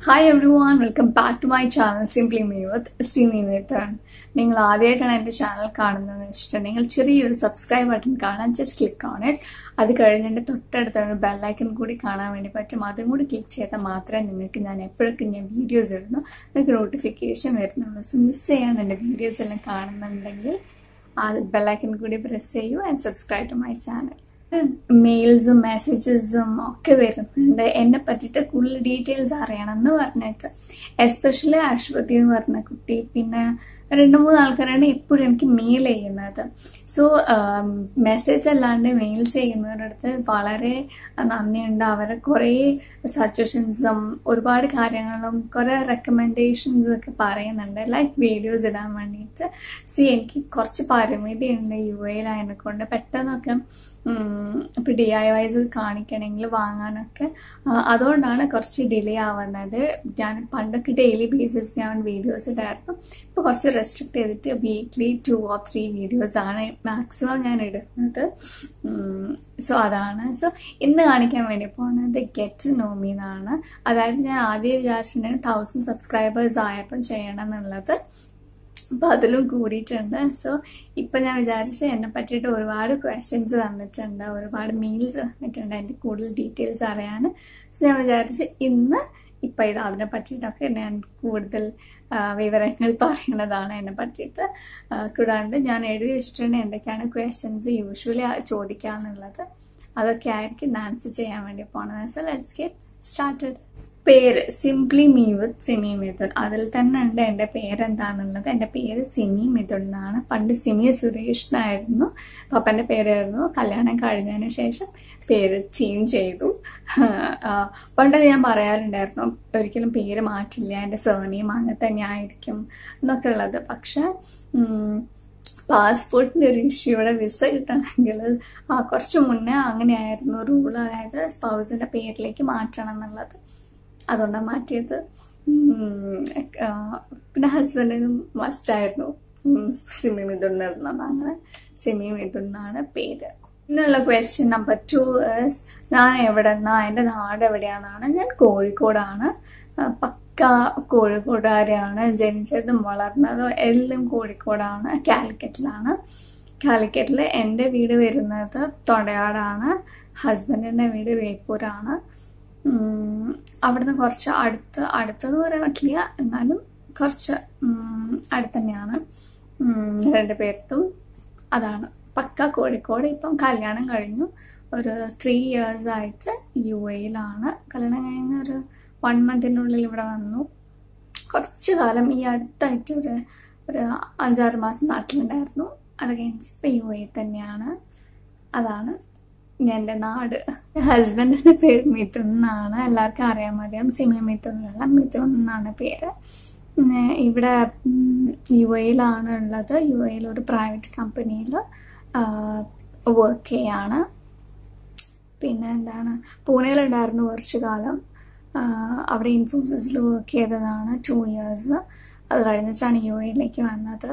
Hi everyone welcome back to my channel simply me with Simi വിത്താണ് നിങ്ങൾ ആദ്യമായിട്ടാണ് എൻ്റെ ചാനൽ കാണുന്നതെന്ന് വെച്ചിട്ടുണ്ടെങ്കിൽ ചെറിയൊരു സബ്സ്ക്രൈബ് ബട്ടൺ കാണാൻ ജസ്റ്റ് ക്ലിക്ക് ഓൺ ഇറ്റ് അത് കഴിഞ്ഞ് എൻ്റെ തൊട്ടടുത്ത ഒരു ബെല്ലൈക്കൺ കൂടി കാണാൻ വേണ്ടി പറ്റും അതും കൂടി ക്ലിക്ക് ചെയ്താൽ മാത്രമേ നിങ്ങൾക്ക് ഞാൻ എപ്പോഴൊക്കെ ഞാൻ വീഡിയോസ് ഇടുന്നു നിങ്ങൾക്ക് നോട്ടിഫിക്കേഷൻ വരുന്നുള്ളൂ സോ മിസ് ചെയ്യാൻ എൻ്റെ വീഡിയോസ് എല്ലാം കാണുന്നുണ്ടെങ്കിൽ ആ ബെല്ലൈക്കൺ കൂടി പ്രസ് ചെയ്യൂ and subscribe to my channel മെയിൽസും മെസ്സേജസും ഒക്കെ വരുന്നുണ്ട് എന്നെ പറ്റിയിട്ട് കൂടുതൽ ഡീറ്റെയിൽസ് അറിയണം എന്ന് പറഞ്ഞിട്ട് എസ്പെഷ്യലി അശ്വതി എന്ന് പറഞ്ഞ കുട്ടി പിന്നെ രണ്ട് മൂന്ന് ആൾക്കാരാണ് എപ്പോഴും എനിക്ക് മെയിൽ ചെയ്യുന്നത് സോ മെസ്സേജ് അല്ലാണ്ട് മെയിൽസ് ചെയ്യുന്നവരുടെ അടുത്ത് വളരെ നന്ദിയുണ്ട് അവരെ കുറേ സജഷൻസും ഒരുപാട് കാര്യങ്ങളും കുറേ റെക്കമെൻഡേഷൻസ് ഒക്കെ പറയുന്നുണ്ട് ലൈക്ക് വീഡിയോസ് ഇടാൻ വേണ്ടിയിട്ട് സി എനിക്ക് കുറച്ച് പരിമിതി ഉണ്ട് യു എയിലായതിനെ കൊണ്ട് പെട്ടെന്നൊക്കെ ഇപ്പം ഡി ഐ വൈസ് കാണിക്കണമെങ്കിൽ വാങ്ങാനൊക്കെ അതുകൊണ്ടാണ് കുറച്ച് ഡിലേ ആവുന്നത് ഞാൻ പണ്ടൊക്കെ ഡെയിലി ബേസിസ് ഞാൻ വീഡിയോസ് ഇടായിരുന്നു ഇപ്പോൾ കുറച്ച് റെസ്ട്രിക്ട് ചെയ്തിട്ട് weekly two or three videos ആണ് മാക്സിമം ഞാൻ ഇടുന്നത് സോ അതാണ് സോ ഇന്ന് കാണിക്കാൻ വേണ്ടി പോകുന്നത് ഗെറ്റ് നോമി എന്നാണ് അതായത് ഞാൻ ആദ്യം വിചാരിച്ചിട്ടുണ്ടെങ്കിൽ തൗസൻഡ് സബ്സ്ക്രൈബേഴ്സ് ആയപ്പോൾ ചെയ്യണം എന്നുള്ളത് അപ്പോൾ അതിലും കൂടിയിട്ടുണ്ട് സോ ഇപ്പം ഞാൻ വിചാരിച്ചു എന്നെ പറ്റിയിട്ട് ഒരുപാട് ക്വസ്റ്റ്യൻസ് തന്നിട്ടുണ്ട് ഒരുപാട് മെയിൽസ് വന്നിട്ടുണ്ട് എൻ്റെ കൂടുതൽ ഡീറ്റെയിൽസ് അറിയാൻ സോ ഞാൻ വിചാരിച്ചു ഇന്ന് ഇപ്പം ഇത് അതിനെ പറ്റിയിട്ടൊക്കെ ഞാൻ കൂടുതൽ വിവരങ്ങൾ പറയുന്നതാണ് എന്നെ പറ്റിയിട്ട് കൂടാണ്ട് ഞാൻ എഴുതി വെച്ചിട്ടുണ്ട് എന്തൊക്കെയാണ് ക്വസ്റ്റ്യൻസ് യൂഷ്വലി ചോദിക്കാന്നുള്ളത് അതൊക്കെ ആയിരിക്കും ആൻസർ ചെയ്യാൻ വേണ്ടി പോണത് സോ ലെറ്റ്സ് ഗെറ്റ് സ്റ്റാർട്ടഡ് പേര് simply me with Simi Mithun അതിൽ തന്നെ ഉണ്ട് എൻ്റെ പേരെന്താന്നുള്ളത് എൻ്റെ പേര് സിമി മിഥുൻ എന്നാണ് പണ്ട് സിമി സുരേഷ് എന്നായിരുന്നു പപ്പൻ്റെ പേരായിരുന്നു കല്യാണം കഴിഞ്ഞതിന് ശേഷം പേര് ചേഞ്ച് ചെയ്തു പണ്ടൊക്കെ ഞാൻ പറയാറുണ്ടായിരുന്നു ഒരിക്കലും പേര് മാറ്റില്ല എൻ്റെ സേർനെയിം അങ്ങനെ തന്നെ ആയിരിക്കും എന്നൊക്കെ ഉള്ളത് പക്ഷെ പാസ്പോർട്ടിൻ്റെ ഒരു ഇഷ്യൂടെ വിസ കിട്ടണമെങ്കിൽ ആ കുറച്ച് മുന്നേ അങ്ങനെയായിരുന്നു റൂൾ അതായത് സ്പൗസിൻ്റെ പേരിലേക്ക് മാറ്റണം എന്നുള്ളത് അതുകൊണ്ടാണ് മാറ്റിയത് പിന്നെ ഹസ്ബൻഡിനും മസ്റ്റായിരുന്നു സിമി മിഥുൻ ഇടണം അങ്ങനെ സിമി മിഥുൻ എന്നാണ് പേര് പിന്നുള്ള ക്വസ്റ്റ്യൻ നമ്പർ ടു ഇസ് ഞാൻ എവിടെ നിന്നാ എൻ്റെ നാട് എവിടെയാണെന്നാണ് ഞാൻ കോഴിക്കോടാണ് പക്ക കോഴിക്കോടുകാരെയാണ് ജനിച്ചതും വളർന്നതും എല്ലാം കോഴിക്കോടാണ് കാലിക്കറ്റിലാണ് കാലിക്കറ്റിൽ എൻ്റെ വീട് വരുന്നത് തൊണ്ടയാടാണ് ഹസ്ബൻഡിൻ്റെ വീട് വേപ്പൂരാണ് അവിടുന്ന് കുറച്ച് അടുത്ത് അടുത്തെന്ന് പറയാൻ പറ്റില്ല എന്നാലും കുറച്ച് അടുത്ത് തന്നെയാണ് രണ്ട് പേർത്തും അതാണ് പക്ക കോഴിക്കോട് ഇപ്പം കല്യാണം കഴിഞ്ഞു ഒരു ത്രീ ഇയേഴ്സ് ആയിട്ട് യു എയിലാണ് കല്യാണം കഴിഞ്ഞ ഒരു വൺ മന്തിനുള്ളിൽ ഇവിടെ വന്നു കുറച്ച് കാലം ഈ അടുത്തായിട്ട് ഒരു ഒരു അഞ്ചാറ് മാസം നാട്ടിലുണ്ടായിരുന്നു അത് കഴിഞ്ഞ് ഇപ്പം യു എ തന്നെയാണ് അതാണ് എൻ്റെ നാട് ഹസ്ബൻഡിൻ്റെ പേര് മിഥുൻ എന്നാണ് എല്ലാവർക്കും അറിയാൻ മതിയാം സിമി മിഥുനുള്ള മിഥുൻ എന്നാണ് പേര് ഇവിടെ യു എയിലാണ് ഉള്ളത് യു എയിൽ ഒരു പ്രൈവറ്റ് കമ്പനിയിൽ വർക്ക് ചെയ്യാണ് പിന്നെ എന്താണ് പൂനെയിലുണ്ടായിരുന്നു കുറച്ച് കാലം അവിടെ ഇൻഫോസിസിൽ വർക്ക് ചെയ്തതാണ് ടു ഇയേഴ്സ് അത് കഴിഞ്ഞിട്ടാണ് യു എയിലേക്ക് വന്നത്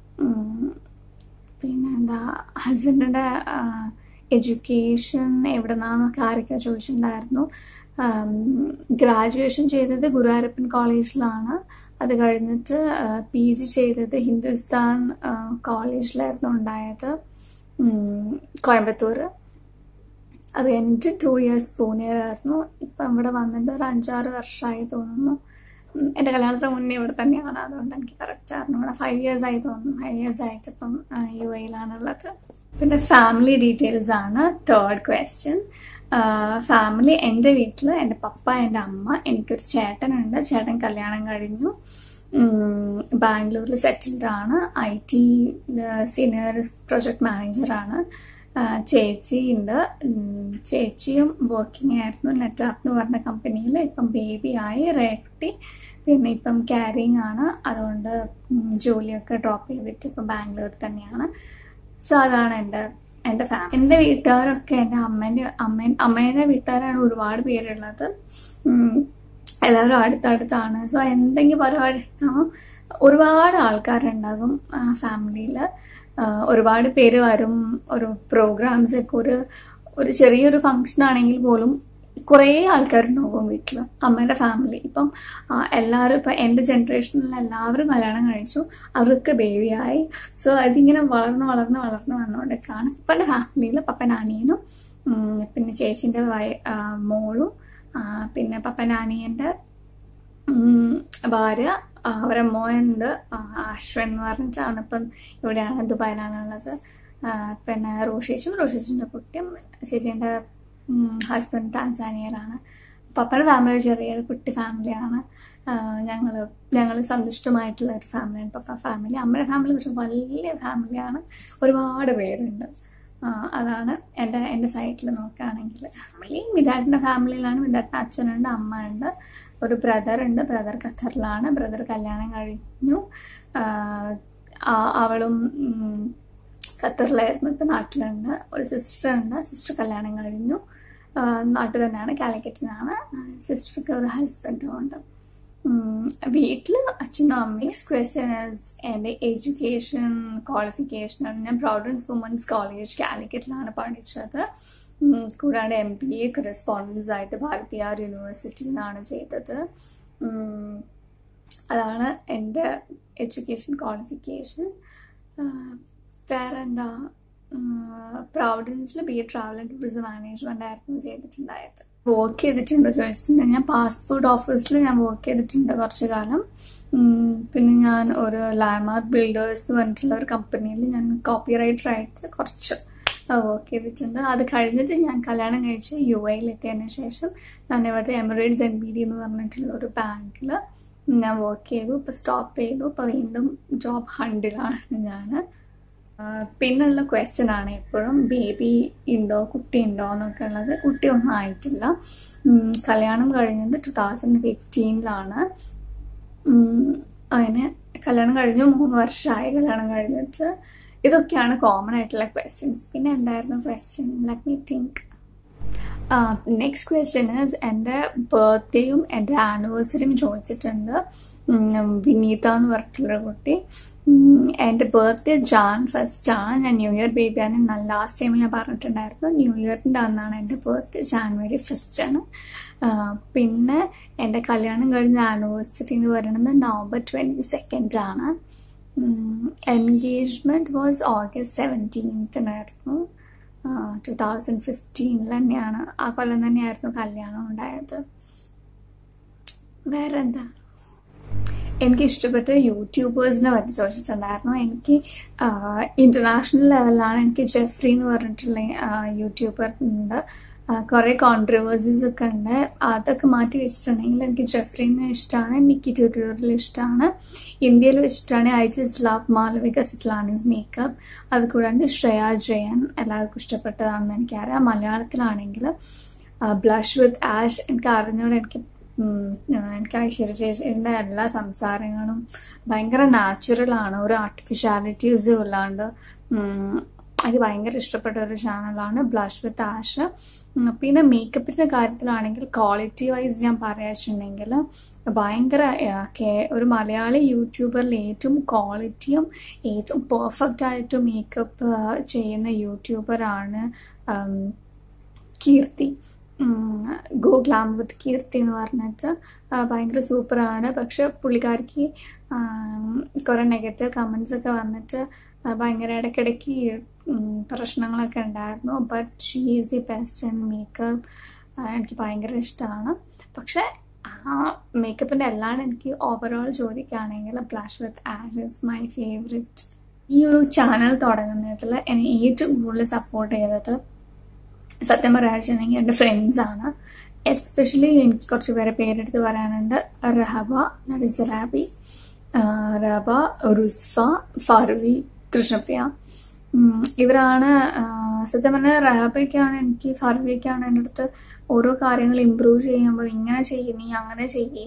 പിന്നെ എന്താ ഹസ്ബൻഡിൻ്റെ എഡ്യൂക്കേഷൻ എവിടെ നിന്നാന്നൊക്കെ ആരൊക്കെ ചോദിച്ചിട്ടുണ്ടായിരുന്നു ഗ്രാജുവേഷൻ ചെയ്തത് ഗുരുവായൂരപ്പൻ കോളേജിലാണ് അത് കഴിഞ്ഞിട്ട് പി ജി ചെയ്തത് ഹിന്ദുസ്ഥാൻ കോളേജിലായിരുന്നു ഉണ്ടായത് കോയമ്പത്തൂർ അത് കഴിഞ്ഞിട്ട് ടു ഇയേഴ്സ് പൂനെയിലായിരുന്നു ഇപ്പം ഇവിടെ വന്നിട്ട് ഒരു അഞ്ചാറ് വർഷമായി തോന്നുന്നു എൻ്റെ കല്യാണത്തിന് മുന്നേ ഇവിടെ തന്നെയാണ് അതുകൊണ്ട് എനിക്ക് കറക്റ്റ് അറിഞ്ഞു ഫൈവ് ഇയേഴ്സ് ആയി തോന്നുന്നു ഫൈവ് ഇയേഴ്സ് ആയിട്ട് ഇപ്പം യു എയിലാണുള്ളത് പിന്നെ ഫാമിലി ഡീറ്റെയിൽസ് ആണ് തേർഡ് ക്വസ്റ്റ്യൻ ഫാമിലി എൻ്റെ വീട്ടിൽ എൻ്റെ പപ്പ എൻ്റെ അമ്മ എനിക്കൊരു ചേട്ടനുണ്ട് ചേട്ടൻ കല്യാണം കഴിഞ്ഞു ബാംഗ്ലൂരിൽ സെറ്റിൽഡ് ആണ് ഐ ടി സീനിയർ പ്രൊജക്ട് മാനേജറാണ് ചേച്ചി ഉണ്ട് ചേച്ചിയും വർക്കിംഗ് ആയിരുന്നു നെറ്റാപ്പ് എന്ന് പറഞ്ഞ കമ്പനിയിൽ ഇപ്പം ബേബി ആയി റേക്കുട്ടി പിന്നെ ഇപ്പം ക്യാരിങ് ആണ് അതുകൊണ്ട് ജോലിയൊക്കെ ഡ്രോപ്പ് ചെയ്തിട്ട് ഇപ്പം ബാംഗ്ലൂർ തന്നെയാണ് സോ അതാണ് എൻ്റെ എൻ്റെ ഫാമിലി എൻ്റെ വീട്ടുകാരൊക്കെ എൻ്റെ അമ്മേൻ്റെ അമ്മ അമ്മേൻ്റെ വീട്ടുകാരാണ് ഒരുപാട് പേരുള്ളത് എല്ലാവരും അടുത്തടുത്താണ് സോ എന്തെങ്കിലും പരിപാടി ഉണ്ടാവും ഒരുപാട് ആൾക്കാരുണ്ടാകും ഫാമിലിയിൽ ഒരുപാട് പേര് വരും ഒരു പ്രോഗ്രാംസ് ഒക്കെ ഒരു ഒരു ചെറിയൊരു ഫങ്ഷൻ ആണെങ്കിൽ പോലും കുറേ ആൾക്കാരുണ്ടാവും വീട്ടിൽ അമ്മയുടെ ഫാമിലി ഇപ്പം ആ, എല്ലാവരും ഇപ്പം എൻ്റെ ജനറേഷനിലുള്ള എല്ലാവരും കല്യാണം കഴിച്ചു അവർക്ക് ബേബിയായി സോ അതിങ്ങനെ വളർന്ന് വളർന്ന് വളർന്ന് വന്നുകൊണ്ടൊക്കെയാണ് പപ്പൻ്റെ ഫാമിലിയിൽ പപ്പൻ്റെ അനിയനും ഉം, പിന്നെ ചേച്ചീൻ്റെ വയ ആ, മോളും ആ, പിന്നെ പപ്പൻ്റെ അനിയൻ്റെ ഉം, ഭാര്യ ആ, അവരെ മോനുണ്ട് ആ, അശ്വൻ എന്ന് പറഞ്ഞിട്ടാണ് ഇപ്പം ഇവിടെയാണ് ദുബായിലാണുള്ളത് ആ, പിന്നെ റോഷേച്ചും റോഷേച്ചിൻ്റെ കുട്ടിയും ചേച്ചീൻ്റെ ഹസ്ബൻഡ് ടാൻസാനിയയിലാണ് പപ്പയുടെ ഫാമിലി ചെറിയൊരു കുട്ടി ഫാമിലിയാണ് ഞങ്ങൾ ഞങ്ങൾ സന്തുഷ്ടമായിട്ടുള്ള ഒരു ഫാമിലിയാണ് പപ്പ ഫാമിലി അമ്മയുടെ ഫാമിലി പക്ഷെ വലിയ ഫാമിലിയാണ് ഒരുപാട് പേരുണ്ട് ആ, അതാണ് എൻ്റെ എൻ്റെ സൈഡിൽ നോക്കുകയാണെങ്കിൽ ഫാമിലി മിതാറ്റിൻ്റെ ഫാമിലിയിലാണ് മിതാറ്റിൻ്റെ അച്ഛനുണ്ട് അമ്മ ഉണ്ട് ഒരു ബ്രദർ ഉണ്ട് ബ്രദർ ഖത്തറിലാണ് ബ്രദർ കല്യാണം കഴിഞ്ഞു ആ, ആ- അവളും ഉം, ഖത്തറിലായിരുന്നു ഇപ്പം നാട്ടിലുണ്ട് ഒരു സിസ്റ്റർ ഉണ്ട് സിസ്റ്റർ കല്യാണം കഴിഞ്ഞു ആ, നാട്ടിൽ തന്നെയാണ് കാലിക്കറ്റിനാണ് സിസ്റ്റർക്ക് ഒരു ഹസ്ബൻഡും ഉണ്ട് വീട്ടിൽ അച്ഛനും അമ്മയും ക്വസ്റ്റ്യൻ എൻ്റെ എഡ്യൂക്കേഷൻ ക്വാളിഫിക്കേഷൻ ഞാൻ പ്രൗഡൻസ് വുമൻസ് കോളേജ് കാലിക്കറ്റിലാണ് പഠിച്ചത് ഉം, കൂടാതെ എം ബി എ കറസ്പോണ്ടൻസ് ആയിട്ട് ഭാരതിയാർ യൂണിവേഴ്സിറ്റിയിൽ നിന്നാണ് ചെയ്തത് ഉം, അതാണ് എൻ്റെ എഡ്യൂക്കേഷൻ ക്വാളിഫിക്കേഷൻ വേറെ എന്താ പ്രൗഡൻസിൽ B A travel and tourism management ആയിരുന്നു ചെയ്തിട്ടുണ്ടായത് വർക്ക് ചെയ്തിട്ടുണ്ടോ ചോദിച്ചിട്ടുണ്ടെങ്കിൽ ഞാൻ പാസ്പോർട്ട് ഓഫീസിൽ ഞാൻ വർക്ക് ചെയ്തിട്ടുണ്ട് കുറച്ചു കാലം ഉം, പിന്നെ ഞാൻ ഒരു ലാൻഡ്മാർക്ക് ബിൽഡേഴ്സ് എന്ന് പറഞ്ഞിട്ടുള്ള ഒരു കമ്പനിയിൽ ഞാൻ കോപ്പി റൈറ്റർ ആയിട്ട് കുറച്ച് വർക്ക് ചെയ്തിട്ടുണ്ട് അത് കഴിഞ്ഞിട്ട് ഞാൻ കല്യാണം കഴിച്ച് യു എയിൽ എത്തിയതിന് ശേഷം ഞാൻ ഇവിടുത്തെ എമിറേറ്റ്സ് എൻ ബി ഡി എന്ന് പറഞ്ഞിട്ടുള്ള ഒരു ബാങ്കിൽ ഞാൻ വർക്ക് ചെയ്തു ഇപ്പം സ്റ്റോപ്പ് ചെയ്തു ഇപ്പം വീണ്ടും ജോബ് ഹണ്ടിലാണ് ഞാൻ പിന്നുള്ള ക്വസ്റ്റ്യൻ ആണ് എപ്പോഴും ബേബി ഉണ്ടോ കുട്ടി ഉണ്ടോ എന്നൊക്കെ ഉള്ളത് കുട്ടിയൊന്നും ആയിട്ടില്ല ഉം, കല്യാണം കഴിഞ്ഞത് ടു തൗസൻഡ് ഫിഫ്റ്റീനിലാണ് അങ്ങനെ കല്യാണം കഴിഞ്ഞു മൂന്ന് വർഷമായി കല്യാണം കഴിഞ്ഞിട്ട് ഇതൊക്കെയാണ് കോമൺ ആയിട്ടുള്ള ക്വസ്റ്റ്യൻസ് പിന്നെ എന്തായിരുന്നു question let me think next question എൻ്റെ ബർത്ത്ഡേയും എൻ്റെ ആനിവേഴ്സറിയും ചോദിച്ചിട്ടുണ്ട് ഉം, വിനീത എന്ന് പറഞ്ഞിട്ടുള്ള കുട്ടി ഉം, എൻ്റെ ബർത്ത്ഡേ ജാൻ ഫസ്റ്റ് ആണ് ഞാൻ ന്യൂ ഇയർ ബേബിയാണ് എന്നാൽ ലാസ്റ്റ് ടൈമിൽ ഞാൻ പറഞ്ഞിട്ടുണ്ടായിരുന്നു ന്യൂ ഇയറിൻ്റെ അന്നാണ് എൻ്റെ ബർത്ത്ഡേ ജാനുവരി ഫസ്റ്റ് ആണ് ആ, പിന്നെ എൻ്റെ കല്യാണം കഴിഞ്ഞ ആനിവേഴ്സറി എന്ന് പറയുന്നത് നവംബർ ട്വൻറ്റി സെക്കൻഡ് ആണ് എൻഗേജ്മെൻറ്റ് വാസ് ഓഗസ്റ്റ് സെവൻറ്റീൻത്തിനായിരുന്നു ടു തൗസൻഡ് ഫിഫ്റ്റീനിൽ തന്നെയാണ് ആ കൊല്ലം തന്നെയായിരുന്നു കല്യാണം ഉണ്ടായത് വേറെ എന്താ എനിക്ക് ഇഷ്ടപ്പെട്ട യൂട്യൂബേഴ്സിനെ പറ്റി ചോദിച്ചിട്ടുണ്ടായിരുന്നു എനിക്ക് ഇന്റർനാഷണൽ ലെവലിലാണ് എനിക്ക് ജെഫ്രി എന്ന് പറഞ്ഞിട്ടുള്ള യൂട്യൂബർ ഉണ്ട് കുറേ കോൺട്രവേഴ്സീസ് ഒക്കെ ഉണ്ട് അതൊക്കെ മാറ്റി വെച്ചിട്ടുണ്ടെങ്കിൽ എനിക്ക് ജെഫ്രീനെ ഇഷ്ടമാണ് നിക്കി ട്യൂട്ടോറിയൽ ഇഷ്ടമാണ് ഇന്ത്യയിൽ ഇഷ്ടമാണ് I just love Malavika Sitlani's makeup അത് കൂടാണ്ട് ശ്രേയ ജയൻ എല്ലാവർക്കും ഇഷ്ടപ്പെട്ടതാണെന്ന് എനിക്കറിയാം മലയാളത്തിലാണെങ്കിൽ ബ്ലഷ് വിത്ത് ആഷ് എനിക്ക് അറിഞ്ഞോടെ എനിക്ക് ഉം, എനിക്ക് ഐശ്വര്യ ചേച്ചിയുടെ എല്ലാ സംസാരങ്ങളും ഭയങ്കര നാച്ചുറലാണ് ഒരു ആർട്ടിഫിഷ്യാലിറ്റീസും ഇല്ലാണ്ട് ഉം, എനിക്ക് ഭയങ്കര ഇഷ്ടപ്പെട്ട ഒരു ചാനലാണ് ബ്ലഷ് വിത്ത് ആഷ് ഉം, പിന്നെ മേക്കപ്പിന്റെ കാര്യത്തിലാണെങ്കിൽ ക്വാളിറ്റി വൈസ് ഞാൻ പറയാച്ചിട്ടുണ്ടെങ്കിൽ ഭയങ്കര ആ, കേ- ഒരു മലയാളി യൂട്യൂബറിൽ ഏറ്റവും ക്വാളിറ്റിയും ഏറ്റവും പെർഫെക്റ്റ് ആയിട്ട് മേക്കപ്പ് ചെയ്യുന്ന യൂട്യൂബറാണ് ഉം, കീർത്തി ഗോ ഗ്ലാം വിത്ത് കീർത്തി എന്ന് പറഞ്ഞിട്ട് ആ, ഭയങ്കര സൂപ്പറാണ് പക്ഷെ പുള്ളിക്കാരിക്ക് കുറേ നെഗറ്റീവ് കമൻസ് ഒക്കെ വന്നിട്ട് ആ, ഭയങ്കര ഇടയ്ക്കിടയ്ക്ക് ഉം, പ്രശ്നങ്ങളൊക്കെ ഉണ്ടായിരുന്നു but she is the best in makeup എനിക്ക് ഭയങ്കര ഇഷ്ടമാണ് പക്ഷെ ആ മേക്കപ്പിൻ്റെ എല്ലാം എനിക്ക് ഓവറോൾ ചോദിക്കുകയാണെങ്കിൽ blush with ash is my favourite ഈ ഒരു ചാനൽ തുടങ്ങുന്നതിൽ എന്നെ ഏറ്റവും കൂടുതൽ സപ്പോർട്ട് ചെയ്തത് സത്യം പറയാണെന്നുണ്ടെങ്കിൽ എൻ്റെ ഫ്രണ്ട്സാണ് എസ്പെഷ്യലി എനിക്ക് കുറച്ച് പേരെ പേരെടുത്ത് പറയാനുണ്ട് റഹബ ദാറ്റ് ഇസ് റാബി റബ റുസ്ഫ ഫാറുവി കൃഷ്ണപ്രിയ ഉം, ഇവരാണ് ആ, സത്യം പറഞ്ഞാൽ റഹബയ്ക്കാണ് എനിക്ക് ഫർവിക്കാണ് എൻ്റെ അടുത്ത് ഓരോ കാര്യങ്ങൾ ഇമ്പ്രൂവ് ചെയ്യുമ്പോൾ ഇങ്ങനെ ചെയ്യ് നീ അങ്ങനെ ചെയ്യ്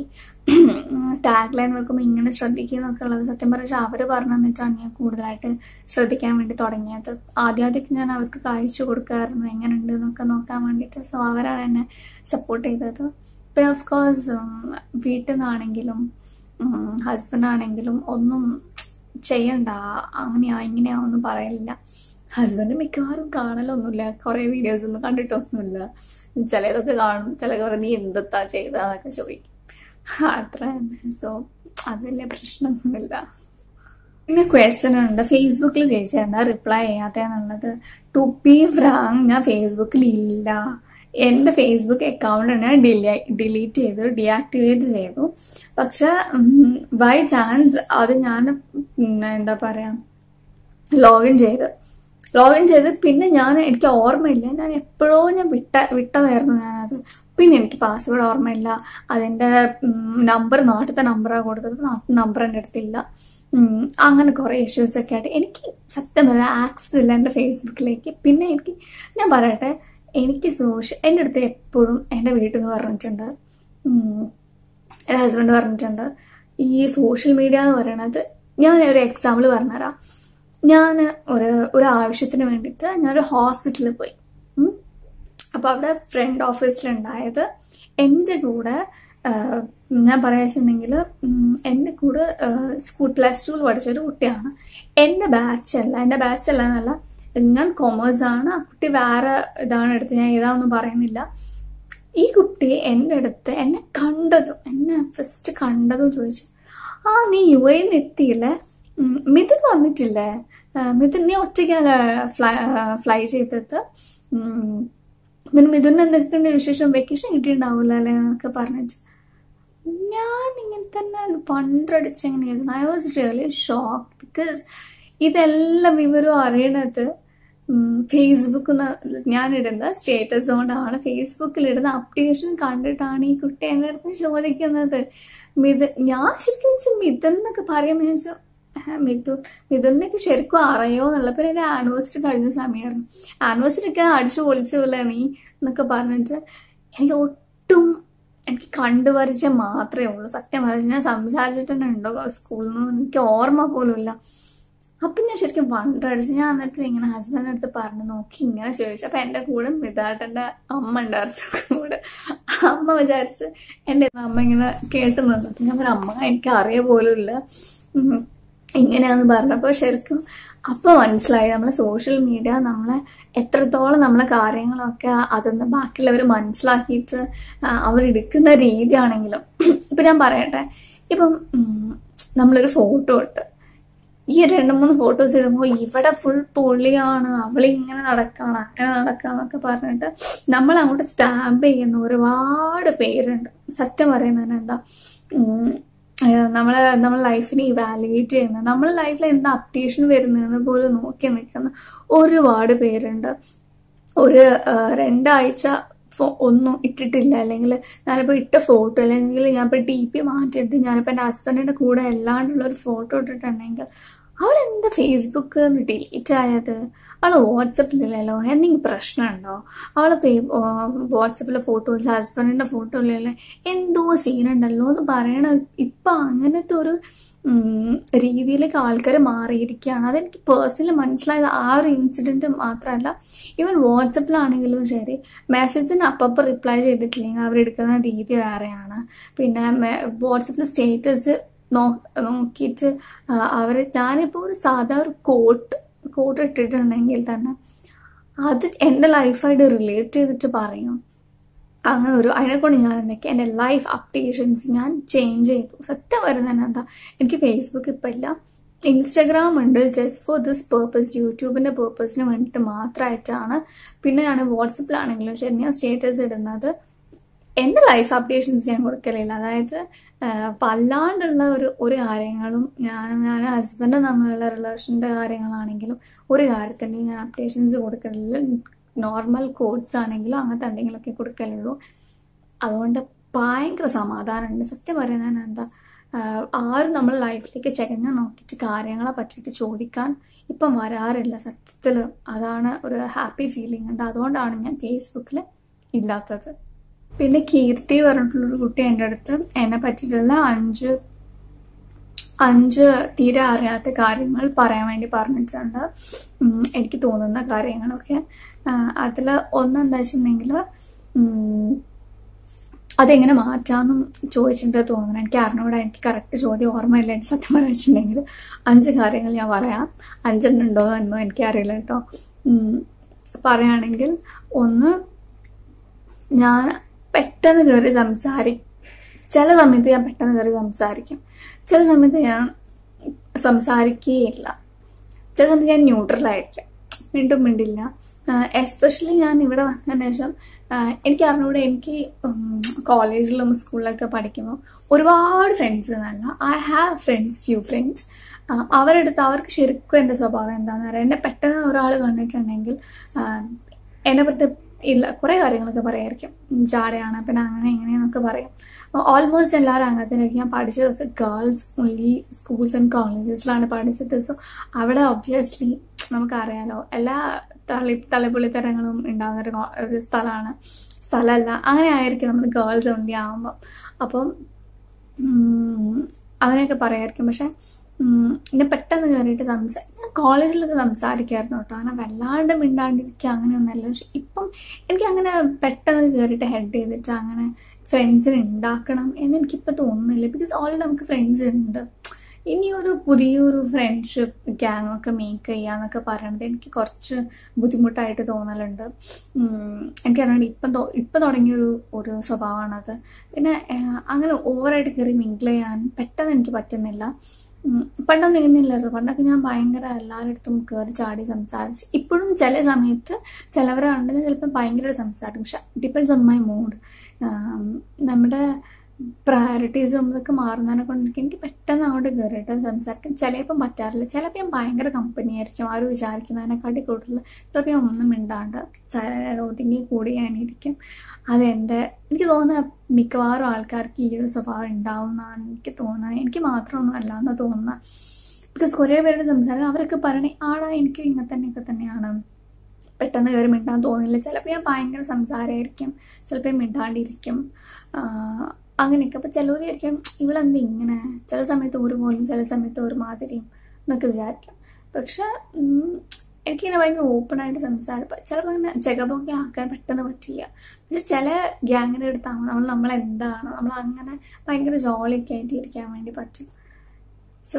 ടാഗ് ലൈൻ വെക്കുമ്പോൾ ഇങ്ങനെ ശ്രദ്ധിക്കുക എന്നൊക്കെ ഉള്ളത് സത്യം പറഞ്ഞാൽ അവർ പറഞ്ഞു തന്നിട്ടാണ് ഞാൻ കൂടുതലായിട്ട് ശ്രദ്ധിക്കാൻ വേണ്ടി തുടങ്ങിയത് ആദ്യാദ്യമൊക്കെ ഞാൻ അവർക്ക് കാഴ്ച കൊടുക്കായിരുന്നു എങ്ങനെയുണ്ട് എന്നൊക്കെ നോക്കാൻ വേണ്ടിയിട്ട് സോ അവരാണ് എന്നെ സപ്പോർട്ട് ചെയ്തത് പിന്നെ ഓഫ് കോഴ്സ് വീട്ടിൽ നിന്നാണെങ്കിലും ഹസ്ബൻഡ് ആണെങ്കിലും ഒന്നും ചെയ്യണ്ട അങ്ങനെയാ ഇങ്ങനെയാ ഒന്നും പറയില്ല ഹസ്ബൻഡ് മിക്കവാറും കാണലൊന്നുമില്ല കുറേ വീഡിയോസ് ഒന്നും കണ്ടിട്ടൊന്നുമില്ല ചിലതൊക്കെ കാണും ചിലതൊക്കെ പറയും നീ എന്തെത്താ ചെയ്തതെന്നൊക്കെ ചോദിക്കും അത്ര തന്നെ സോ അത് വലിയ പ്രശ്നമൊന്നുമില്ല പിന്നെ ക്വസ്റ്റ്യൻ ഉണ്ട് ഫേസ്ബുക്കിൽ ചേച്ചിയാണ് റിപ്ലൈ ചെയ്യാത്തതെന്നുള്ളത് ടു ബി ഫ്രാങ്ക് ഞാൻ ഫേസ്ബുക്കിൽ ഇല്ല എൻ്റെ ഫേസ്ബുക്ക് അക്കൗണ്ട് ഞാൻ ഡിലീ ഡിലീറ്റ് ചെയ്തു ഡീആക്ടിവേറ്റ് ചെയ്തു പക്ഷെ ബൈ ചാൻസ് അത് ഞാൻ പിന്നെ എന്താ പറയാ ലോഗിൻ ചെയ്ത് ലോഗിൻ ചെയ്ത് പിന്നെ ഞാൻ എനിക്ക് ഓർമ്മയില്ല ഞാൻ എപ്പോഴോ ഞാൻ വിട്ട വിട്ടതായിരുന്നു ഞാനത് പിന്നെ എനിക്ക് പാസ്വേഡ് ഓർമ്മയില്ല അതിൻ്റെ നമ്പർ നാട്ടിലത്തെ നമ്പറാണ് കൊടുത്തത് നാട്ടിൽ നമ്പർ എൻ്റെ അടുത്തില്ല ഉം, അങ്ങനെ കുറേ ഇഷ്യൂസ് ഒക്കെ ആയിട്ട് എനിക്ക് സത്യം പറഞ്ഞാൽ ആക്സസ് ഇല്ല എൻ്റെ ഫേസ്ബുക്കിലേക്ക് പിന്നെ എനിക്ക് ഞാൻ പറയട്ടെ എനിക്ക് സോഷ്യൽ എൻ്റെ അടുത്ത് എപ്പോഴും എൻ്റെ വീട്ടിൽ നിന്ന് പറഞ്ഞിട്ടുണ്ട് ഉം, എൻ്റെ ഹസ്ബൻഡ് പറഞ്ഞിട്ടുണ്ട് ഈ സോഷ്യൽ മീഡിയ എന്ന് പറയണത് ഞാൻ ഒരു എക്സാമ്പിൾ പറഞ്ഞുതരാം ഞാൻ ഒരു ഒരു ആവശ്യത്തിന് വേണ്ടിയിട്ട് ഞാനൊരു ഹോസ്പിറ്റലിൽ പോയി ഉം. അപ്പോൾ അവിടെ ഫ്രണ്ട് ഓഫീസിലുണ്ടായത് എൻ്റെ കൂടെ ആഹ്, ഞാൻ പറയാച്ചുണ്ടെങ്കിൽ എൻ്റെ കൂടെ സ്കൂൾ പ്ലസ് ടുവിൽ പഠിച്ച ഒരു കുട്ടിയാണ് എൻ്റെ ബാച്ചല്ല എൻ്റെ ബാച്ചല്ല എന്നല്ല ഞാൻ കൊമേഴ്സ് ആണ് ആ കുട്ടി വേറെ ഇതാണ് എടുത്ത് ഞാൻ ഏതാണെന്നും പറയുന്നില്ല ഈ കുട്ടി എൻ്റെ അടുത്ത് എന്നെ കണ്ടതും എന്നെ ഫസ്റ്റ് കണ്ടതും ചോദിച്ചു ആ നീ യു എയിൽ എത്തിയില്ലേ ഉം, മിഥുൻ വന്നിട്ടില്ലേ ആ, മിഥുൻ നീ ഒറ്റയ്ക്കാണ് ഫ്ലൈ ഫ്ലൈ ചെയ്തത് ഉം, പിന്നെ മിഥുൻ എന്തൊക്കെയുണ്ട് വിശേഷം വെക്കേഷൻ കിട്ടിയിട്ടുണ്ടാവില്ല അല്ലേ എന്നൊക്കെ പറഞ്ഞിട്ട് ഞാൻ ഇങ്ങനെ തന്നെ പണ്ടടിച്ച് ഇങ്ങനെ ഇരുന്നു I was really shock because ഇതെല്ലാം വിവരം അറിയണത് ഫേസ്ബുക്ക് ഞാൻ ഇടുന്ന സ്റ്റേറ്റസ് കൊണ്ടാണ് ഫേസ്ബുക്കിൽ ഇടുന്ന അപ്ഡേഷൻ കണ്ടിട്ടാണ് ഈ കുട്ടി എൻ്റെ അടുത്ത് ചോദിക്കുന്നത് മിഥുൻ ഞാൻ ശരിക്കും വെച്ചാൽ മിഥുൻ എന്നൊക്കെ പറയുമ്പോൾ ഞാൻ വെച്ചാൽ മിഥുൻ മിഥുനൊക്കെ ശരിക്കും അറിയോ എന്നുള്ള പിന്നെ എൻ്റെ ആനിവേഴ്സറി കഴിഞ്ഞ സമയമായിരുന്നു ആനിവേഴ്സറി ഒക്കെ അടിച്ചു പൊളിച്ചില്ല നീ എന്നൊക്കെ പറഞ്ഞിട്ട് എനിക്ക് ഒട്ടും എനിക്ക് കണ്ടുപരിചയം മാത്രമേ ഉള്ളൂ സത്യം പറഞ്ഞാൽ ഞാൻ സംസാരിച്ചിട്ട് തന്നെ ഉണ്ടോ സ്കൂളിൽ നിന്ന് എനിക്ക് ഓർമ്മ പോലും ഇല്ല അപ്പം ഞാൻ ശരിക്കും വണ്ടടിച്ച് ഞാൻ എന്നിട്ട് ഇങ്ങനെ ഹസ്ബൻഡിൻ്റെ അടുത്ത് പറഞ്ഞു നോക്കി ഇങ്ങനെ ചോദിച്ചു അപ്പം എൻ്റെ കൂടെ മിതാട്ടൻ്റെ അമ്മ ഉണ്ടായിരുന്നു കൂടെ അമ്മ വിചാരിച്ച് എൻ്റെ അമ്മ ഇങ്ങനെ കേട്ട് നിന്നു അപ്പം ഞാൻ പറഞ്ഞു അമ്മ എനിക്ക് അറിയ പോലും ഇല്ല ഉം. ഇങ്ങനെയാന്ന് പറഞ്ഞപ്പോൾ ശരിക്കും അപ്പോൾ മനസ്സിലായി നമ്മളെ സോഷ്യൽ മീഡിയ നമ്മളെ എത്രത്തോളം നമ്മളെ കാര്യങ്ങളൊക്കെ അതൊന്ന് ബാക്കിയുള്ളവർ മനസ്സിലാക്കിയിട്ട് ആ, അവരെടുക്കുന്ന രീതിയാണെങ്കിലും ഇപ്പം ഞാൻ പറയട്ടെ ഇപ്പം ഉം, നമ്മളൊരു ഫോട്ടോ ഇട്ട് ഈ രണ്ട് മൂന്ന് ഫോട്ടോസ് ഇടുമ്പോൾ ഇവിടെ ഫുൾ പൊളിയാണ് അവളിങ്ങനെ നടക്കാണ് അങ്ങനെ നടക്കാന്നൊക്കെ പറഞ്ഞിട്ട് നമ്മൾ അങ്ങോട്ട് സ്റ്റാമ്പ് ചെയ്യുന്ന ഒരുപാട് പേരുണ്ട് സത്യം പറയുന്നതിന് എന്താ ഉം, ഏഹ് നമ്മളെ നമ്മളെ ലൈഫിനെ ഇവാലുവേറ്റ് ചെയ്യുന്ന നമ്മളെ ലൈഫിൽ എന്താ അപ്ഡേഷൻ വരുന്നതെന്ന് പോലും നോക്കി നിൽക്കുന്ന ഒരുപാട് പേരുണ്ട് ഒരു ആഹ്, രണ്ടാഴ്ച ഫോ ഒന്നും ഇട്ടിട്ടില്ല അല്ലെങ്കിൽ ഞാനിപ്പോൾ ഇട്ട ഫോട്ടോ അല്ലെങ്കിൽ ഞാനിപ്പോൾ ടി പി മാറ്റിയിട്ട് ഞാനിപ്പോൾ എൻ്റെ ഹസ്ബൻഡിൻ്റെ കൂടെ അല്ലാണ്ടുള്ള ഒരു ഫോട്ടോ ഇട്ടിട്ടുണ്ടെങ്കിൽ അവൾ എന്താ ഫേസ്ബുക്ക് ഡിലീറ്റ് ആയത് അവൾ വാട്സപ്പിലില്ലല്ലോ എന്തെങ്കിലും പ്രശ്നമുണ്ടോ അവൾ വാട്സപ്പിലെ ഫോട്ടോസ് ഹസ്ബൻഡിൻ്റെ ഫോട്ടോയിലല്ലേ എന്തോ സീനുണ്ടല്ലോ എന്ന് പറയണ ഇപ്പം അങ്ങനത്തെ ഒരു ഉം, രീതിയിലേക്ക് ആൾക്കാർ മാറിയിരിക്കുകയാണ് അതെനിക്ക് പേഴ്സണലി മനസ്സിലായത് ആ ഒരു ഇൻസിഡൻറ്റ് മാത്രമല്ല ഈവൻ വാട്സപ്പിലാണെങ്കിലും ശരി മെസ്സേജിന് അപ്പം റിപ്ലൈ ചെയ്തിട്ടില്ലെങ്കിൽ അവരെടുക്കുന്ന രീതി വേറെയാണ് പിന്നെ വാട്സപ്പിൽ സ്റ്റേറ്റസ് നോ നോക്കിയിട്ട് അവർ ഞാനിപ്പോൾ ഒരു സാധാ ഒരു കോട്ട് കോട്ട് ഇട്ടിട്ടുണ്ടെങ്കിൽ തന്നെ അത് എൻ്റെ ലൈഫായിട്ട് റിലേറ്റ് ചെയ്തിട്ട് പറയും അങ്ങനെ ഒരു അതിനെക്കൊണ്ട് ഞാൻ എന്തൊക്കെ എൻ്റെ ലൈഫ് അപ്ഡേഷൻസ് ഞാൻ ചേഞ്ച് ചെയ്തു സത്യം വരുന്നത് എന്താ എനിക്ക് ഫേസ്ബുക്ക് ഇപ്പം ഇല്ല ഇൻസ്റ്റഗ്രാം ഉണ്ട് ജസ്റ്റ് ഫോർ ദിസ് പേർപ്പസ് യൂട്യൂബിൻ്റെ പേർപ്പസിന് വേണ്ടിയിട്ട് മാത്രമായിട്ടാണ് പിന്നെ ഞാൻ വാട്സപ്പിലാണെങ്കിലും ശരി ഞാൻ സ്റ്റേറ്റസ് ഇടുന്നത് എൻ്റെ ലൈഫ് അപ്ഡേഷൻസ് ഞാൻ കൊടുക്കലില്ല അതായത് ആഹ് പല്ലാണ്ടുള്ള ഒരു ഒരു കാര്യങ്ങളും ഞാൻ ഞാൻ ഹസ്ബൻഡ് തമ്മിലുള്ള റിലേഷൻ്റെ കാര്യങ്ങളാണെങ്കിലും ഒരു കാര്യത്തിൻ്റെയും ഞാൻ അപ്ഡേഷൻസ് കൊടുക്കലില്ല നോർമൽ കോഡ്സ് ആണെങ്കിലും അങ്ങനത്തെ എന്തെങ്കിലുമൊക്കെ കൊടുക്കലുള്ളൂ അതുകൊണ്ട് ഭയങ്കര സമാധാനമുണ്ട് സത്യം പറയുന്നത് എന്താ ആഹ് ആരും നമ്മൾ ലൈഫിലേക്ക് ചെകഞ്ഞ് നോക്കിയിട്ട് കാര്യങ്ങളെ പറ്റിയിട്ട് ചോദിക്കാൻ ഇപ്പം വരാറില്ല സത്യത്തിൽ അതാണ് ഒരു ഹാപ്പി ഫീലിംഗ് ഉണ്ട് അതുകൊണ്ടാണ് ഞാൻ ഫേസ്ബുക്കിൽ ഇല്ലാത്തത് പിന്നെ കീർത്തി പറഞ്ഞിട്ടുള്ളൊരു കുട്ടി എൻ്റെ അടുത്ത് എന്നെ പറ്റിയിട്ടുള്ള അഞ്ച് അഞ്ച് തീരെ അറിയാത്ത കാര്യങ്ങൾ പറയാൻ വേണ്ടി പറഞ്ഞിട്ടുണ്ട് ഉം, എനിക്ക് തോന്നുന്ന കാര്യങ്ങളൊക്കെ അതിൽ ഒന്നെന്താ വെച്ചിട്ടുണ്ടെങ്കിൽ അതെങ്ങനെ മാറ്റാമെന്നും ചോദിച്ചിട്ട് തോന്നുന്നു എനിക്ക് അറിഞ്ഞൂടാ എനിക്ക് കറക്റ്റ് ചോദ്യം ഓർമ്മയില്ല എനിക്ക് സത്യം പറയാൻ വെച്ചിട്ടുണ്ടെങ്കിൽ അഞ്ച് കാര്യങ്ങൾ ഞാൻ പറയാം അഞ്ചെണ്ണം ഉണ്ടോ എന്നോ എനിക്കറിയില്ല കേട്ടോ ഉം, പറയുകയാണെങ്കിൽ ഒന്ന് ഞാൻ പെട്ടെന്ന് കയറി സംസാരി ചില സമയത്ത് ഞാൻ പെട്ടെന്ന് കയറി സംസാരിക്കും ചില സമയത്ത് ഞാൻ സംസാരിക്കുകയില്ല ചില സമയത്ത് ഞാൻ ന്യൂട്രൽ ആയിരിക്കും വീണ്ടും മിണ്ടില്ല എസ്പെഷ്യലി ഞാൻ ഇവിടെ വന്നതിന് ശേഷം ആഹ് എനിക്ക് അറിഞ്ഞൂടെ എനിക്ക് കോളേജിലും സ്കൂളിലൊക്കെ പഠിക്കുമ്പോൾ ഒരുപാട് ഫ്രണ്ട്സ് എന്നല്ല I have friends few friends അവരെടുത്ത് അവർക്ക് ശരിക്കും എൻ്റെ സ്വഭാവം എന്താണെന്ന് പറയാം എന്നെ പെട്ടെന്ന് ഒരാൾ കണ്ടിട്ടുണ്ടെങ്കിൽ ആഹ് എന്നെ പറ്റി ഇല്ല കുറേ കാര്യങ്ങളൊക്കെ പറയായിരിക്കും ജാടയാണ് പിന്നെ അങ്ങനെ ഇങ്ങനെയെന്നൊക്കെ പറയും ഓൾമോസ്റ്റ് എല്ലാവരും അങ്ങനത്തേക്ക് ഞാൻ പഠിച്ചതൊക്കെ ഗേൾസ് ഓൺലി സ്കൂൾസ് ആൻഡ് കോളേജസിലാണ് പഠിച്ചത് സോ അവിടെ ഒബ്വിയസ്ലി നമുക്കറിയാലോ എല്ലാ തളി തലപൊളിത്തരങ്ങളും ഉണ്ടാകുന്ന ഒരു കോ- ഒരു സ്ഥലമാണ് സ്ഥലമല്ല അങ്ങനെ ആയിരിക്കും നമ്മൾ ഗേൾസ് ഓൺലി ആകുമ്പോൾ അപ്പം ഉം, അങ്ങനെയൊക്കെ പറയായിരിക്കും പക്ഷെ ഉം, എന്നെ പെട്ടെന്ന് കയറിയിട്ട് സംസാ ഞാൻ കോളേജിലൊക്കെ സംസാരിക്കായിരുന്നു കേട്ടോ അങ്ങനെ വല്ലാണ്ട് മിണ്ടാണ്ടിരിക്കുക അങ്ങനെയൊന്നുമല്ല പക്ഷെ ഇപ്പം എനിക്ക് അങ്ങനെ പെട്ടെന്ന് കയറിയിട്ട് ഹെഡ് ചെയ്തിട്ട് അങ്ങനെ ഫ്രണ്ട്സിനെ ഉണ്ടാക്കണം എന്ന് എനിക്കിപ്പോൾ തോന്നുന്നില്ല ബിക്കോസ് ഓൾറെഡി നമുക്ക് ഫ്രണ്ട്സ് ഉണ്ട് ഇനി ഒരു പുതിയൊരു ഫ്രണ്ട്ഷിപ്പ് ഗ്യാങ് ഒക്കെ മേക്ക് ചെയ്യാന്നൊക്കെ പറയണത് എനിക്ക് കുറച്ച് ബുദ്ധിമുട്ടായിട്ട് തോന്നലുണ്ട് ഉം, എനിക്കറിയാണ്ട് ഇപ്പം തോ- ഇപ്പം തുടങ്ങിയൊരു ഒരു സ്വഭാവമാണത് പിന്നെ ആഹ്, അങ്ങനെ ഓവറായിട്ട് കയറി മിങ്കിൾ ചെയ്യാൻ പെട്ടെന്ന് എനിക്ക് പറ്റുന്നില്ല ഉം, പണ്ടൊന്നും ഇങ്ങനെയില്ലായിരുന്നു പണ്ടൊക്കെ ഞാൻ ഭയങ്കര എല്ലാവരുടെ അടുത്തും കയറി ചാടി സംസാരിച്ച് ഇപ്പോഴും ചില സമയത്ത് ചിലവരെ കണ്ടെങ്കിൽ ചിലപ്പോൾ ഭയങ്കര സംസാരിക്കും പക്ഷെ ഡിപ്പെൻസ് ഓൺ മൈ മൂഡ് നമ്മുടെ പ്രയോറിറ്റീസും ഇതൊക്കെ മാറുന്നതിനെ കൊണ്ട് എനിക്ക് പെട്ടെന്ന് അങ്ങോട്ട് കയറിയിട്ട് സംസാരിക്കാൻ ചിലപ്പം പറ്റാറില്ല ചിലപ്പോൾ ഞാൻ ഭയങ്കര കമ്പനി ആയിരിക്കും ആരും വിചാരിക്കുന്നതിനെക്കാട്ടി കൂടുതൽ ചിലപ്പോൾ ഞാൻ ഒന്നും മിണ്ടാണ്ട് ച- ഒതുങ്ങി കൂടി ഞാനിരിക്കും അതെൻ്റെ എനിക്ക് തോന്നുന്ന മിക്കവാറും ആൾക്കാർക്ക് ഈ ഒരു സ്വഭാവം ഉണ്ടാവും എന്നാണ് എനിക്ക് തോന്നുന്നത് എനിക്ക് മാത്രമൊന്നും അല്ല എന്ന് തോന്നുന്നത് ബിക്കോസ് കുറേ പേരുടെ സംസാരം അവരൊക്കെ പറയണേ ആടാ എനിക്ക് ഇങ്ങനെ തന്നെയൊക്കെ തന്നെയാണ് പെട്ടെന്ന് കയറി മിണ്ടാൻ തോന്നില്ല ചിലപ്പോൾ ഞാൻ ഭയങ്കര സംസാരമായിരിക്കും ചിലപ്പോൾ മിണ്ടാണ്ടിരിക്കും ആഹ് അങ്ങനെയൊക്കെ അപ്പോൾ ചിലവർ വിചാരിക്കും ഇവളെന്ത് ഇങ്ങനെ ചില സമയത്ത് ഒരു പോലും ചില സമയത്ത് ഒരു മാതിരിയും എന്നൊക്കെ വിചാരിക്കും പക്ഷെ ഉം, എനിക്കിങ്ങനെ ഭയങ്കര ഓപ്പണായിട്ട് സംസാരം ചിലപ്പോൾ ഇങ്ങനെ ചെകപ്പൊക്കെ ആക്കാൻ പെട്ടെന്ന് പറ്റില്ല പക്ഷെ ചില ഗ്യാങ്ങിൻ്റെ അടുത്താകുമ്പോൾ നമ്മൾ നമ്മൾ എന്താണ് നമ്മൾ അങ്ങനെ ഭയങ്കര ജോളിയൊക്കെ ആയിട്ട് ഇരിക്കാൻ വേണ്ടി പറ്റും സോ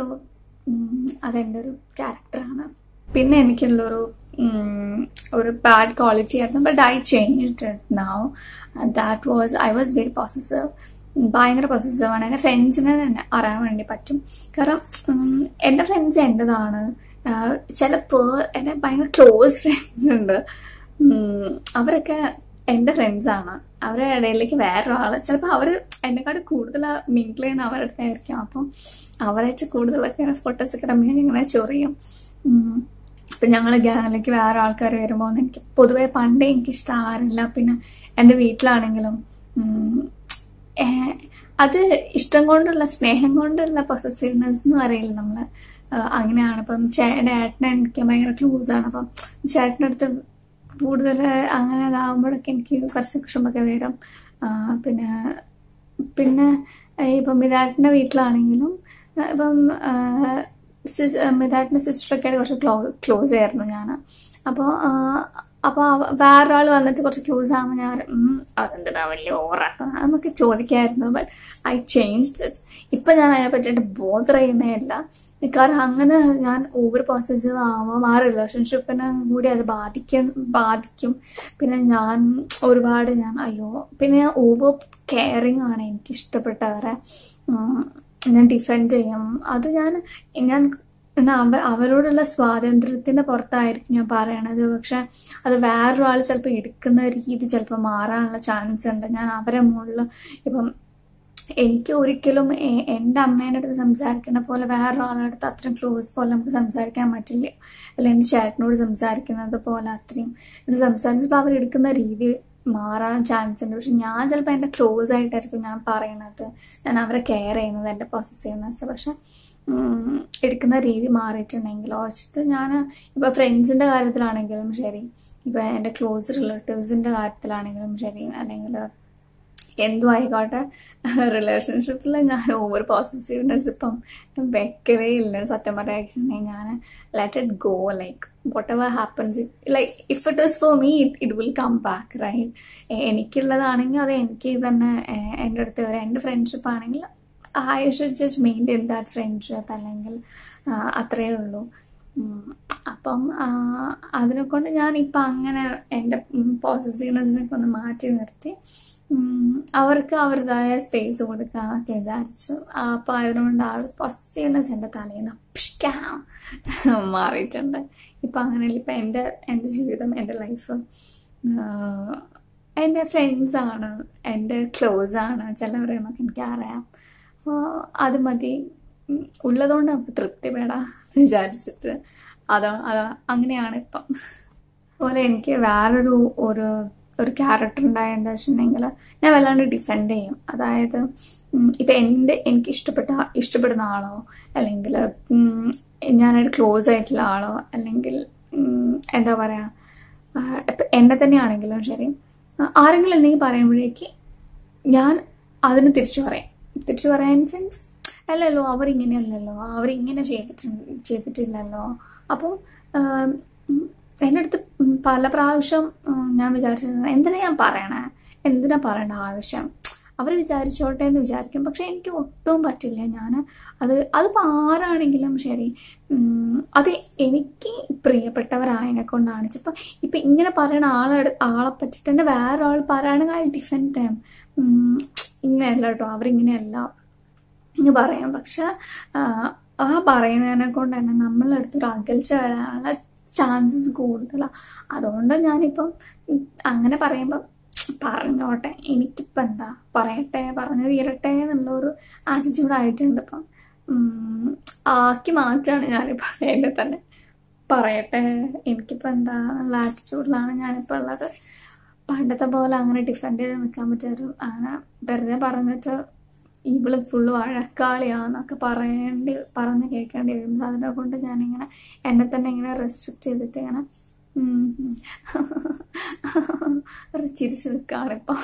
അതെൻ്റെ ഒരു ക്യാരക്ടറാണ് പിന്നെ എനിക്കുള്ളൊരു ഉം, ഒരു ബാഡ് ക്വാളിറ്റി ആയിരുന്നു but I change now that was I was very possessive ഭയങ്കര പോസസീവ് ആണ് എൻ്റെ ഫ്രണ്ട്സിനെ തന്നെ അറിയാൻ വേണ്ടി പറ്റും കാരണം ഉം, എൻ്റെ ഫ്രണ്ട്സ് എൻ്റെതാണ് ആഹ് ചില പേ എൻ്റെ ഭയങ്കര ക്ലോസ് ഫ്രണ്ട്സ് ഉണ്ട് ഉം, അവരൊക്കെ എൻ്റെ ഫ്രണ്ട്സാണ് അവരുടെ ഇടയിലേക്ക് വേറൊരാൾ ചിലപ്പോൾ അവർ എന്നെക്കാട് കൂടുതൽ മിങ്കിൾ ചെയ്യുന്ന അവരുടെ അടുത്തായിരിക്കും അപ്പം അവരായിട്ട് കൂടുതലൊക്കെ ഫോട്ടോസൊക്കെ ഇടുമ്പോൾ ഇങ്ങനെ ചൊറിയും ഉം. അപ്പം ഞങ്ങൾ ഗ്യാങ്ങിലേക്ക് വേറെ ആൾക്കാർ വരുമ്പോൾ എനിക്ക് പൊതുവെ പണ്ടേ എനിക്ക് ഇഷ്ടമാകാറില്ല പിന്നെ എൻ്റെ വീട്ടിലാണെങ്കിലും ഉം, ഏഹ്, അത് ഇഷ്ടം കൊണ്ടുള്ള സ്നേഹം കൊണ്ടുള്ള പൊസസീവ്നെസ് എന്ന് പറയില്ല നമ്മൾ അങ്ങനെയാണ് ഇപ്പം ചേട്ടൻ്റെ ഏട്ടനെ എനിക്ക് ഭയങ്കര ക്ലോസ് ആണ് അപ്പം ചേട്ടൻ്റെ അടുത്ത് കൂടുതൽ അങ്ങനെ ഇതാകുമ്പോഴൊക്കെ എനിക്ക് കുറച്ച് വിഷമൊക്കെ വരും ആ, പിന്നെ പിന്നെ ഏഹ്, ഇപ്പം മിതാട്ടിൻ്റെ വീട്ടിലാണെങ്കിലും ഏഹ്, ഇപ്പം ഏഹ്, സിസ് മിതാട്ടിൻ്റെ സിസ്റ്ററൊക്കെ ആയിട്ട് കുറച്ച് ക്ലോ ക്ലോസ് ആയിരുന്നു ഞാൻ അപ്പോൾ അപ്പോൾ വേറൊരാൾ വന്നിട്ട് കുറച്ച് ക്ലോസ് ആകുമ്പോൾ ഞാൻ പറയും, "ഉം, അതെന്തിനാ വലിയ ഓവറാക്കണം എന്നൊക്കെ ചോദിക്കായിരുന്നു ബട്ട് ഐ ചേഞ്ച് ഇറ്റ് ഇപ്പം ഞാൻ അതിനെ പറ്റിയിട്ട് ബോധർ ചെയ്യുന്നേ ഇല്ല കാരണം അങ്ങനെ ഞാൻ ഓവർ പോസസീവ് ആവുമ്പോൾ ആ റിലേഷൻഷിപ്പിനെ കൂടി അത് ബാധിക്കും ബാധിക്കും പിന്നെ ഞാൻ ഒരുപാട് ഞാൻ അയ്യോ പിന്നെ ഞാൻ ഓവർ കെയറിങ് ആണ് എനിക്ക് ഇഷ്ടപ്പെട്ടവരെ ഉം, ഞാൻ ഡിഫെൻഡ് ചെയ്യും അത് ഞാൻ ഞാൻ എന്നാ അവ അവരോടുള്ള സ്വാതന്ത്ര്യത്തിന്റെ പുറത്തായിരിക്കും ഞാൻ പറയണത് പക്ഷെ അത് വേറൊരാൾ ചിലപ്പോൾ എടുക്കുന്ന രീതി ചിലപ്പോൾ മാറാനുള്ള ചാൻസ് ഉണ്ട് ഞാൻ അവരെ മുകളിൽ ഇപ്പം എനിക്ക് ഒരിക്കലും എ- എൻ്റെ അമ്മേൻ്റെ അടുത്ത് സംസാരിക്കുന്ന പോലെ വേറൊരാളുടെ അടുത്ത് അത്രയും ക്ലോസ് പോലെ നമുക്ക് സംസാരിക്കാൻ പറ്റില്ല അല്ല എൻ്റെ ചേട്ടനോട് സംസാരിക്കുന്നത് പോലെ അത്രയും ഇത് സംസാരിച്ചപ്പോൾ അവരെടുക്കുന്ന രീതി മാറാൻ ചാൻസ് ഉണ്ട് പക്ഷെ ഞാൻ ചിലപ്പോൾ എൻ്റെ ക്ലോസ് ആയിട്ടായിരിക്കും ഞാൻ പറയണത് ഞാൻ അവരെ കെയർ ചെയ്യുന്നത് എൻ്റെ പോസസീവ്നെസ് പക്ഷെ ഉം, എടുക്കുന്ന രീതി മാറിയിട്ടുണ്ടെങ്കിലോ വെച്ചിട്ട് ഞാൻ ഇപ്പോൾ ഫ്രണ്ട്സിൻ്റെ കാര്യത്തിലാണെങ്കിലും ശരി ഇപ്പോൾ എൻ്റെ ക്ലോസ് റിലേറ്റീവ്സിൻ്റെ കാര്യത്തിലാണെങ്കിലും ശരി അല്ലെങ്കിൽ എന്തും ആയിക്കോട്ടെ റിലേഷൻഷിപ്പിൽ ഞാൻ ഓവർ പോസിറ്റീവ്നെസ് ഇപ്പം വെക്കലേ ഇല്ല സത്യം പറയാൻ ഞാൻ let it go like whatever happens like if it is for me it it will come back right എനിക്കുള്ളതാണെങ്കിൽ അത് എനിക്ക് തന്നെ ഏഹ്, എൻ്റെ അടുത്ത് വരെ എൻ്റെ ഫ്രണ്ട്ഷിപ്പ് ആണെങ്കിൽ I should just maintain that friendship അല്ലെങ്കിൽ ആ, അത്രയേ ഉള്ളൂ ഉം, അപ്പം ആ, അതിനെ കൊണ്ട് ഞാൻ ഇപ്പം അങ്ങനെ എൻ്റെ പോസിറ്റീവ്നെസ്സിനൊക്കെ ഒന്ന് മാറ്റി നിർത്തി ഉം, അവർക്ക് അവരുടേതായ സ്പേസ് കൊടുക്കാന്നൊക്കെ വിചാരിച്ചു അപ്പം അതിനുകൊണ്ട് ആ ഒരു പോസിറ്റീവ്നെസ് എൻ്റെ തലയിൽ നിന്ന് പിഷ്ക്കാം മാറിയിട്ടുണ്ട് ഇപ്പം അങ്ങനെയല്ല ഇപ്പം എൻ്റെ എൻ്റെ ജീവിതം എൻ്റെ ലൈഫ് എൻ്റെ ഫ്രണ്ട്സാണ് എൻ്റെ ക്ലോസ് ആണ് ചിലവരെന്നൊക്കെ എനിക്കറിയാം അപ്പോൾ അത് മതി ഉം, ഉള്ളതുകൊണ്ട് നമുക്ക് തൃപ്തിപ്പെടാം എന്ന് വിചാരിച്ചിട്ട് അതാ അതാ അങ്ങനെയാണ് ഇപ്പം അതുപോലെ എനിക്ക് വേറൊരു ഒരു ഒരു ക്യാരക്ടർ ഉണ്ടായ എന്താ വെച്ചിട്ടുണ്ടെങ്കിൽ ഞാൻ വല്ലാണ്ട് ഡിഫെൻഡ് ചെയ്യും അതായത് ഉം, ഇപ്പം എൻ്റെ എനിക്ക് ഇഷ്ടപ്പെട്ട ഇഷ്ടപ്പെടുന്ന ആളോ അല്ലെങ്കിൽ ഉം, ഞാനായിട്ട് ക്ലോസ് ആയിട്ടുള്ള ആളോ അല്ലെങ്കിൽ ഉം, എന്താ പറയുക ഇപ്പം എന്നെ തന്നെയാണെങ്കിലും ശരി ആ, ആരെങ്കിലും എന്തെങ്കിലും പറയുമ്പോഴേക്ക് ഞാൻ അതിന് തിരിച്ചു പറയും തിരിച്ചു പറയാൻ സെൻസ് അല്ലല്ലോ അവരിങ്ങനെയല്ലല്ലോ അവരിങ്ങനെ ചെയ്തിട്ടുണ്ട് ചെയ്തിട്ടില്ലല്ലോ അപ്പം ആം, ഉം, എൻ്റെ അടുത്ത് ഉം പല പ്രാവശ്യം ഉം, ഞാൻ വിചാരിച്ചിരുന്നത് എന്തിനാ ഞാൻ പറയണേ എന്തിനാ പറയേണ്ട ആവശ്യം അവർ വിചാരിച്ചോട്ടെ എന്ന് വിചാരിക്കും പക്ഷെ എനിക്ക് ഒട്ടും പറ്റില്ല ഞാൻ അത് അതിപ്പോൾ ആരാണെങ്കിലും ശരി ഉം, അത് എനിക്ക് പ്രിയപ്പെട്ടവരായതിനെ കൊണ്ടാണ് ചിലപ്പോൾ ഇപ്പം ഇങ്ങനെ പറയുന്ന ആളെ ആളെ പറ്റിയിട്ട് തന്നെ വേറെ ആൾ പറയുകയാണെങ്കിൽ ഐ ഡിഫെൻഡ് ദം ഇങ്ങനെയല്ല കേട്ടോ അവരിങ്ങനെയല്ല എന്ന് പറയാം പക്ഷെ ആ, ആ പറയുന്നതിനെ കൊണ്ട് തന്നെ നമ്മളടുത്തൊരു അകൽച്ച വരാനുള്ള ചാൻസസ് കൂടുതലാണ് അതുകൊണ്ട് ഞാനിപ്പം ഉം, അങ്ങനെ പറയുമ്പം പറഞ്ഞോട്ടെ എനിക്കിപ്പോൾ എന്താ പറയട്ടെ പറഞ്ഞു തീരട്ടെ എന്നുള്ളൊരു ആറ്റിറ്റ്യൂഡ് ആയിട്ടുണ്ട് ഇപ്പം ഉം, ആക്കി മാറ്റാണ് ഞാനിപ്പോൾ എന്നെ തന്നെ പറയട്ടെ എനിക്കിപ്പോൾ എന്താ എന്നുള്ള ആറ്റിറ്റ്യൂഡിലാണ് ഞാനിപ്പോൾ ഉള്ളത് പണ്ടത്തെ പോലെ അങ്ങനെ ഡിഫെൻഡ് ചെയ്ത് നിൽക്കാൻ പറ്റും അങ്ങനെ വെറുതെ പറഞ്ഞിട്ട് ഇവള് ഫുള്ള് വഴക്കാളിയാന്നൊക്കെ പറയേണ്ടി പറഞ്ഞ് കേൾക്കേണ്ടി വരും അതിനെ കൊണ്ട് ഞാനിങ്ങനെ എന്നെ തന്നെ ഇങ്ങനെ റെസ്ട്രിക്റ്റ് ചെയ്തിട്ട് ഇങ്ങനെ ഉം ഉം ഒരു ചിരിച്ചു നിൽക്കുകയാണ് ഇപ്പം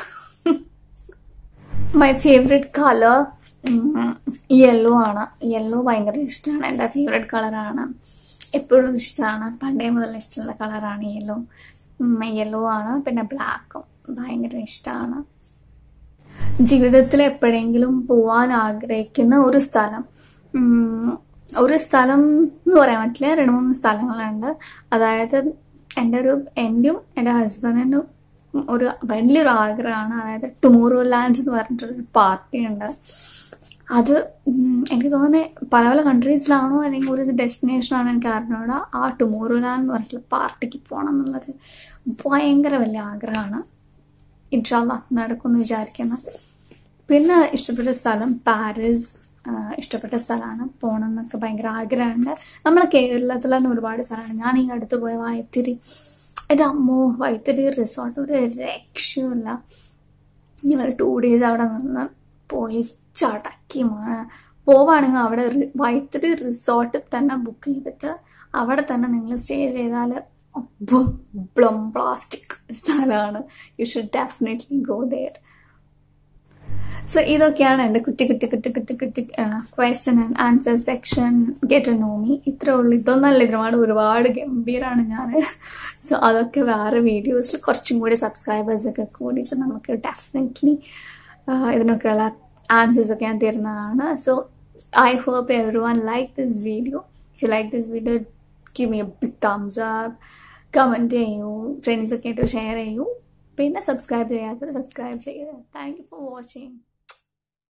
മൈ ഫേവറേറ്റ് കളർ യെല്ലോ ആണ് യെല്ലോ ഭയങ്കര ഇഷ്ടമാണ് എൻ്റെ ഫേവറേറ്റ് കളറാണ് എപ്പോഴും ഇഷ്ടമാണ് പണ്ടേ മുതൽ ഇഷ്ടമുള്ള കളറാണ് യെല്ലോ യെല്ലോ ആണ് പിന്നെ ബ്ലാക്കും ഭയങ്കര ഇഷ്ടമാണ് ജീവിതത്തിൽ എപ്പോഴെങ്കിലും പോവാൻ ആഗ്രഹിക്കുന്ന ഒരു സ്ഥലം ഉം, ഒരു സ്ഥലം എന്ന് പറയാൻ പറ്റില്ല രണ്ട് മൂന്ന് സ്ഥലങ്ങളുണ്ട് അതായത് എൻ്റെ ഒരു എൻ്റെയും എൻ്റെ ഹസ്ബൻഡിനും ഒരു വലിയൊരു ആഗ്രഹമാണ് അതായത് ടുമോറോ ലാൻഡ് എന്ന് പറഞ്ഞിട്ടൊരു പാർട്ടി ഉണ്ട് അത് ഉം, എനിക്ക് തോന്നുന്നത് പല പല കൺട്രീസിലാണോ അല്ലെങ്കിൽ ഒരു ഡെസ്റ്റിനേഷൻ ആണോ എനിക്ക് അറിഞ്ഞൂടാ ആ ടുമോറോ ലാൻഡ് എന്ന് പറഞ്ഞിട്ടുള്ള പാർട്ടിക്ക് പോകണം എന്നുള്ളത് ഭയങ്കര വലിയ ആഗ്രഹമാണ് ഇൻഷാല്ല നടക്കുമെന്ന് വിചാരിക്കുന്നു പിന്നെ ഇഷ്ടപ്പെട്ട സ്ഥലം പാരീസ് ആ, ഇഷ്ടപ്പെട്ട സ്ഥലമാണ് പോകണം എന്നൊക്കെ ഭയങ്കര ആഗ്രഹമുണ്ട് നമ്മളെ കേരളത്തിൽ തന്നെ ഒരുപാട് സ്ഥലമാണ് ഞാൻ ഈ അടുത്ത് പോയ വൈത്തിരി എൻ്റെ അമ്മോ വൈത്തിരി റിസോർട്ട് ഒരു രക്ഷയുമില്ല ഞങ്ങൾ ടു ഡേയ്സ് അവിടെ നിന്ന് പൊളിച്ചടക്കി മോനെ പോവാണെങ്കിൽ അവിടെ റി- വൈത്തിരി റിസോർട്ടിൽ തന്നെ ബുക്ക് ചെയ്തിട്ട് അവിടെ തന്നെ നിങ്ങൾ സ്റ്റേ ചെയ്താൽ ബ്ലം പ്ലാസ്റ്റിക് സ്ഥലമാണ് you should definitely go there so ഇതൊക്കെയാണ് എൻ്റെ കുട്ടി കുട്ടി കുട്ടി കുട്ടി കുട്ടി question and answer section get know me ഇത്രേ ഉള്ളൂ ഇതൊന്നല്ല ഒരുപാട് ഒരുപാട് ഗംഭീരമാണ് ഞാൻ സോ അതൊക്കെ വേറെ വീഡിയോസിൽ കുറച്ചും കൂടി സബ്സ്ക്രൈബേഴ്സ് ഒക്കെ കൂടിയിട്ട് നമുക്ക് ഡെഫിനറ്റ്ലി ഇതിനൊക്കെയുള്ള ആൻസേഴ്സ് ഒക്കെ ഞാൻ തരുന്നതാണ് so I hope everyone like this video if you like this video give me a big thumbs up comment ചെയ്യൂ ഫ്രണ്ട്സൊക്കെ ആയിട്ട് ഷെയർ ചെയ്യൂ പിന്നെ സബ്സ്ക്രൈബ് ചെയ്യാത്തത് സബ്സ്ക്രൈബ് ചെയ്യുക താങ്ക് യു ഫോർ വാച്ചിങ്